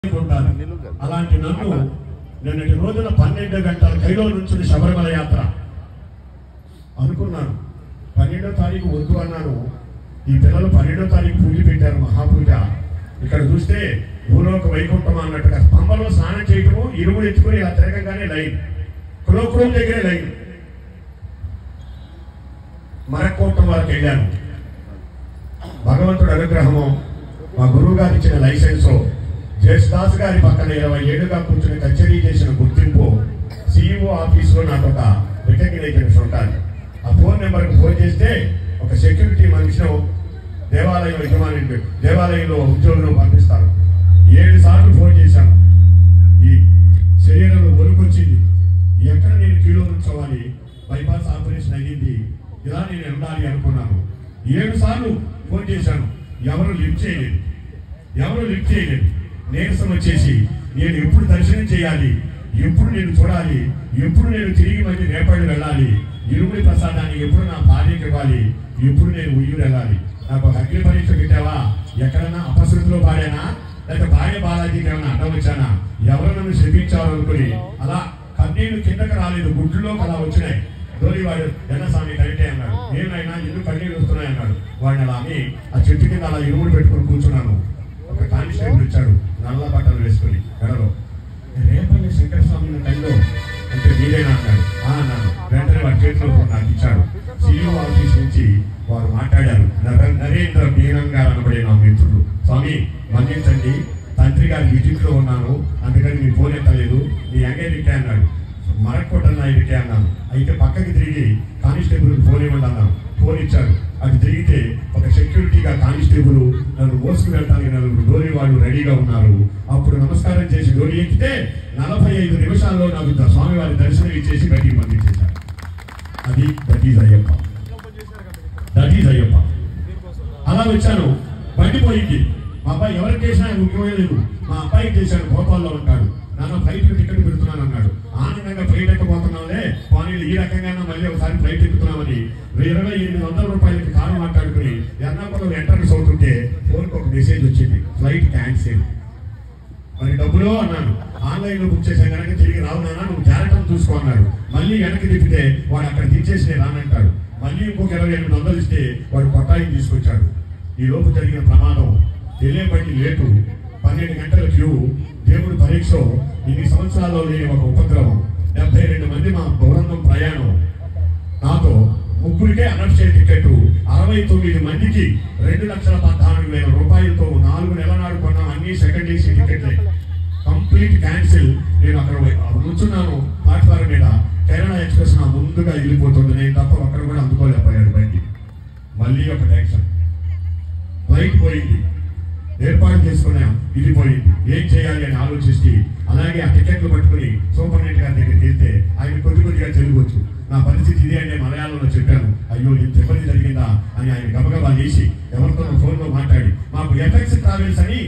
ఉంటాను అలాంటి నన్ను నిన్నటి రోజున పన్నెండు గంటల కైలో నుంచి శబరిమల యాత్ర అనుకున్నాను పన్నెండో తారీఖు వద్దు అన్నాను ఈ పిల్లలు పన్నెండో తారీఖు పూజ పెట్టారు మహాపూజ ఇక్కడ చూస్తే భూలోక వైకుంఠం అన్నట్టుగా స్తంభంలో స్నానం చేయటము ఇరుముడు ఎత్తుకుని ఇలా తిరగంగానే లైన్ కులోకులం దగ్గరే లైన్ మరక్కోటం వరకు వెళ్ళాను భగవంతుడు అనుగ్రహము మా గురువు గారు ఇచ్చిన లైసెన్సు జయదాస్ గారి పక్కన ఇరవై ఏడుగా కూర్చుని కచేరీ చేసిన గుర్తింపు సిఇఓ ఆఫీసులో నాకు ఒక రికగ్నైజేషన్ ఉంటుంది ఆ ఫోన్ నెంబర్కి ఫోన్ చేస్తే ఒక సెక్యూరిటీ మనిషిని దేవాలయం యజమాని దేవాలయంలో ఉద్యోగులు పంపిస్తారు ఏడు సార్లు ఫోన్ చేశాను ఈ శరీరంలో వణుకొచ్చింది ఎక్కడ నేను కీలో ఉంచోవాలి బైపాస్ ఆపరేషన్ అయ్యింది ఇలా నేను ఉండాలి అనుకున్నాను ఏడు సార్లు ఫోన్ చేశాను ఎవరు లిఫ్ట్ చేయలేదు ఎవరు లిఫ్ట్ చేయలేదు నీరసం వచ్చేసి నేను ఎప్పుడు దర్శనం చేయాలి ఎప్పుడు నేను చూడాలి ఎప్పుడు నేను తిరిగి మళ్ళీ రేపటి వెళ్ళాలి ఇరుముడి ప్రసాదాన్ని ఎప్పుడు నా భార్యకి ఇవ్వాలి ఎప్పుడు నేను ఉయ్యూరు వెళ్ళాలి నాకు ఒక అగ్ని పరీక్ష పెట్టావా ఎక్కడన్నా అపశృతిలో పాడానా లేక భార్య బాలాజీకి ఏమైనా అడ్డం వచ్చానా ఎవరు నన్ను శపించారు అనుకుని అలా కన్నీళ్లు కిందకి రాలేదు గుడ్డులోకి అలా వచ్చినాయి డోలి వాడు స్వామి కరెక్టే అన్నాడు నేనైనా ఎందుకు కన్నీళ్ళు వస్తున్నాయి అన్నాడు వాడిని అలా అని ఆ చెట్టు కింద అలా ఇరుముడు పెట్టుకుని కూర్చున్నాను ఒక కానిస్టేబుల్ వచ్చాడు నల్ల బట్టలు వేసుకుని గడలో రేపల్లి శంకరస్వామి టైంలో అంటే మీరేనా అన్నాడు ఆ అన్నాను వెంటనే వాడి చేతిలో ఫోన్ నాకు ఇచ్చాడు సిఇఓ ఆఫీస్ నుంచి వారు మాట్లాడారు నర- నరేంద్ర మీనం గారు అనబడే నా మిత్రుడు స్వామి మన్నించండి తండ్రి గారి విజిట్ లో ఉన్నాను అందుకని మీ ఫోన్ ఎత్తలేదు నీ ఎంగేరికే అన్నాడు మరక్కొట్టన్న ఇరికే అన్నాను అయితే పక్కకి తిరిగి కానిస్టేబుల్ ఫోన్ ఇవ్వండి అన్నాను ఫోన్ ఇచ్చాడు అది తిరిగితే ఒక సెక్యూరిటీగా కానిస్టేబుల్ నన్ను మోసుకు వెళ్ళడానికి నలుగురు డోరీ వాళ్ళు రెడీగా ఉన్నారు అప్పుడు నమస్కారం చేసి డోరీ ఎక్కితే నలభై ఐదు నిమిషాల్లో నాకు ద- స్వామివారి దర్శనం ఇచ్చేసి బయటికి పంపించేశారు అది that is Ayyappa that is Ayyappa అలా వచ్చాను బండి పోయింది మా అబ్బాయి ఎవరికి చేసినా ఆయన ఉపయోగలేదు మా అబ్బాయికి చేశాను భోపాల్లో ఉంటాడు నాన్న ఫ్లైట్ టికెట్ పెడుతున్నాను అన్నాడు ఆనందంగా ఫ్లైట్ ఎక్కబోతున్నాంలే పోనీ ఈ రకంగా మళ్ళీ ఒకసారి ఫ్లైట్ ఎక్కుతున్నామని ఇరవై ఎనిమిది వందల రూపాయలకి కారు మాట్లాడుకుని ఎర్నాకుళం ఎంట్రన్స్ అవుతుంటే ఫోన్కి ఒక మెసేజ్ వచ్చింది ఫ్లైట్ క్యాన్సిల్ మరి డబ్బులు అన్నాను ఆన్లైన్ లో బుక్ చేసాను కనుక తిరిగి రావు నాన్న నువ్వు జాగ్రత్తలు చూసుకో అన్నాడు మళ్ళీ వెనక్కి తిప్పితే వాడు అక్కడ తీసేసి నేను రానంటాడు మళ్ళీ ఇంకొక ఇరవై ఎనిమిది వందలు ఇస్తే వాడు కొట్టాయిని తీసుకొచ్చాడు ఈ లోపు జరిగిన ప్రమాదం వెళ్ళే బండి లేటు పన్నెండు గంటల క్యూ దేవుడి పరీక్ష ఇన్ని సంవత్సరాల్లో లేని ఒక ఉపద్రవం డెబ్బై రెండు మంది మా బృందం ప్రయాణం నాతో ముగ్గురికే అనర్చే టికెట్ అరవై తొమ్మిది మందికి రెండు లక్షల పద్నాలుగు వేల రూపాయలతో నాలుగు నెలల నాడు కొన్నాం అన్ని సెకండ్ ఏసీ టికెట్లే కంప్లీట్ క్యాన్సిల్ నేను అక్కడ నుంచున్నాను ప్లాట్ఫారం మీద కేరళ ఎక్స్ప్రెస్ నా ముందుగా వెళ్ళిపోతుంది నేను తప్ప ఒక్కడు కూడా అందుకోలేకపోయాడు బండి మళ్ళీ ఒక టెన్షన్ ఫ్లైట్ పోయింది ఏర్పాటు చేసుకున్నాం ఇది పోయింది ఏం చేయాలి అని ఆలోచిస్తే అలాగే ఆ టికెట్లు పట్టుకుని సూపరింటెండెంట్ గారి దగ్గరికి వెళ్తే ఆయన కొద్ది కొద్దిగా తెలుగొచ్చు నా పరిస్థితి ఇదే అంటే మలయాళంలో చెప్పాను అయ్యో ఇంత ఇబ్బంది జరిగిందా అని ఆయన గబగబా చేసి ఎవరితో ఫోన్లో మాట్లాడి మాకు ఎఫెక్స్ ట్రావెల్స్ అని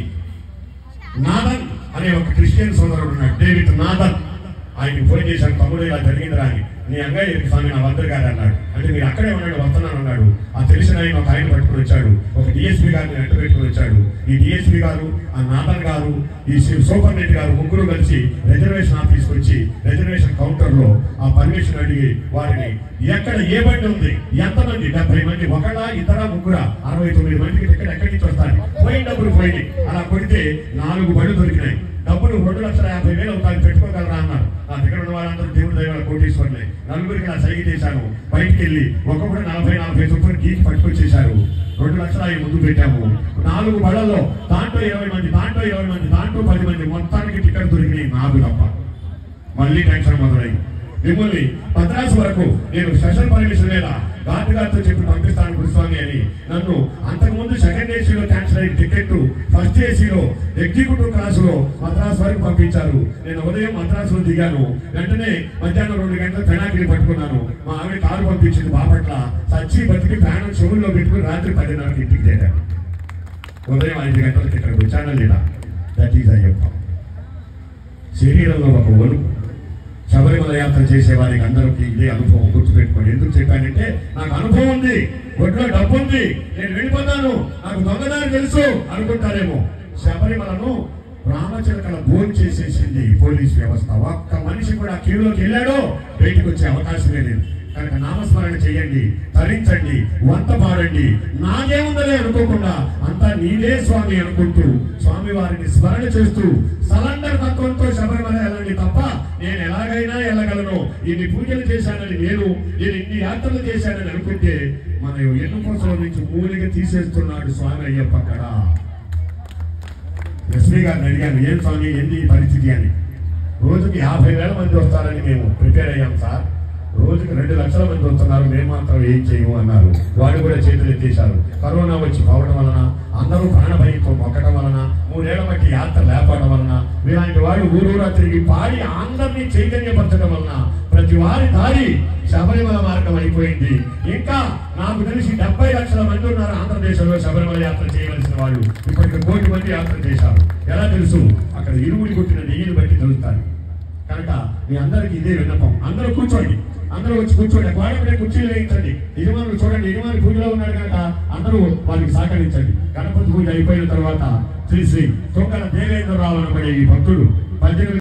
నాదన్ అనే ఒక క్రిస్టియన్ సోదరుడు ఉన్నాడు డేవిడ్ నాదన్ ఆయనకి ఫోన్ చేశాను తమ్ముడు ఇలా జరిగిందిరా అని నీ అంగయ్య స్వామి నా వద్దరు గారు అన్నాడు అంటే మీరు అక్కడే ఉన్నాడు వస్తున్నాను అన్నాడు ఆ తెలిసిన ఆయన ఒక ఆయన పట్టుకుని వచ్చాడు ఒక డిఎస్పీ గారిని వెంట పెట్టుకుని వచ్చాడు ఈ డిఎస్పీ గారు ఆ నాదన్ గారు ఈ సూపర్ నెట్ గారు ముగ్గురు కలిసి రిజర్వేషన్ ఆఫీస్కి వచ్చి రిజర్వేషన్ కౌంటర్ లో ఆ పర్మిషన్ అడిగి వారిని ఎక్కడ ఏ బండి ఉంది ఎంతమంది డెబ్బై మంది ఒకళ్ళ ఇతర ముగ్గుర అరవై తొమ్మిది మందికి టికెట్ ఎక్కడి నుంచి వస్తాయి పోయిన డబ్బులు పోయినాయి అలా కొడితే నాలుగు బండ్లు దొరికినాయి డబ్బులు రెండు లక్షల యాభై వేలు అవుతాయి పెట్టుకోగలరా అన్నారు నా దగ్గర ఉన్న వాళ్ళందరూ దేవుడి దగ్గర కోటీశ్వర్లే నలుగురికి నా సైకి చేశాను బయటికి వెళ్ళి ఒక్కొక్కడు నలభై నలభై చొప్పున గీకి పట్టుకొచ్చేశారు రెండు లక్షలు అవి ముందు పెట్టాము నాలుగు బళ్ళల్లో దాంట్లో ఇరవై మంది దాంట్లో ఇరవై మంది దాంట్లో పది మంది మొత్తానికి టికెట్ దొరికినాయి నాకు తప్ప మళ్ళీ టెన్షన్ మొదలైంది మిమ్మల్ని మద్రాసు వరకు నేను స్పెషల్ పర్మిషన్ మీద ఘాటు గారితో చెప్పి పంపిస్తాను గురుస్వామి అని నన్ను అంతకుముందు సెకండ్ ఏసీలో క్యాన్సిల్ అయిన టికెట్ ఫస్ట్ ఏసీలో ఎగ్జిక్యూటివ్ క్లాసులో మద్రాసు వరకు పంపించారు నేను ఉదయం మద్రాసులో దిగాను వెంటనే మధ్యాహ్నం రెండు గంటల పెనాకిని పట్టుకున్నాను మా ఆవిడ కారు పంపించింది బాపట్ల సచ్చి బతికి ప్రాణం చెవుల్లో పెట్టుకుని రాత్రి పదిన్నరకి ఇంటికి చేరాను ఉదయం ఐదు గంటలకి ఇక్కడికి వచ్చాను లేదా దట్ ఈజ్ అయ్యప్ప శరీరంలో ఒక వణుకు శబరిమల యాత్ర చేసే వారికి అందరికీ ఇదే అనుభవం గుర్తుపెట్టుకోండి ఎందుకు చెప్పానంటే నాకు అనుభవం ఉంది ఒడ్లో డబ్బు ఉంది నేను వెళ్ళిపోతాను నాకు దొంగదారి తెలుసు అనుకుంటారేమో శబరిమలను రామచిలకల భోజనం చేసేసింది పోలీస్ వ్యవస్థ ఒక్క మనిషి కూడా క్యూలోకి వెళ్ళాడో బయటకు వచ్చే అవకాశమే లేదు కనుక నామస్మరణ చేయండి తరించండి వంత పాడండి నాదేముందలే అనుకోకుండా అంతా నీదే స్వామి అనుకుంటూ స్వామి వారిని స్మరణ చేస్తూ సలండర్ తత్వంతో శబరిమల వెళ్ళండి తప్ప నేను ఎలాగైనా వెళ్ళగలను ఇన్ని పూజలు చేశానని నేను నేను ఇన్ని యాత్రలు చేశానని అనుకుంటే మన ఎన్నుకోసం నుంచి మూలిగా తీసేస్తున్నాడు స్వామి అయ్యప్ప అక్కడ ఎస్పీ గారిని అడిగాను ఏం స్వామి ఏంది ఈ పరిస్థితి అని రోజుకి యాభై వేల మంది వస్తారని మేము ప్రిపేర్ అయ్యాం సార్ రోజుకి రెండు లక్షల మంది వస్తున్నారు మేము మాత్రం ఏం చేయము అన్నారు వాడు కూడా చేతులు ఎత్తేశారు కరోనా వచ్చి పోవడం వలన అందరూ ప్రాణభయంతో మొక్కడం వలన మూడేళ్ల బట్టి యాత్ర లేపడం వలన ఇలాంటి వాళ్ళు ఊరూరా తిరిగి పాడి అందరినీ చైతన్యపరచడం వలన ప్రతి వారి దారి శబరిమల మార్గం అయిపోయింది ఇంకా నాకు తెలిసి డెబ్బై లక్షల మంది ఉన్నారు ఆంధ్రదేశంలో శబరిమల యాత్ర చేయవలసిన వాళ్ళు ఇప్పటికి కోటి మంది యాత్ర చేశారు ఎలా తెలుసు అక్కడ ఇరుముడి కొట్టిన నెయ్యిని బట్టి తెలుస్తారు కనుక మీ అందరికి ఇదే విన్నపం అందరూ కూర్చోండి అందరూ వచ్చి కూర్చోండి వాడపడే కుర్చీలు వేయించండి యజమానులు చూడండి యజమాని పూజలో ఉన్నాడు కనుక అందరూ వారికి సహకరించండి గణపతి పూజ అయిపోయిన తర్వాత శ్రీ శ్రీ తొక్కల దేవేంద్రరావు అనబడే ఈ భక్తుడు పద్దెనిమిది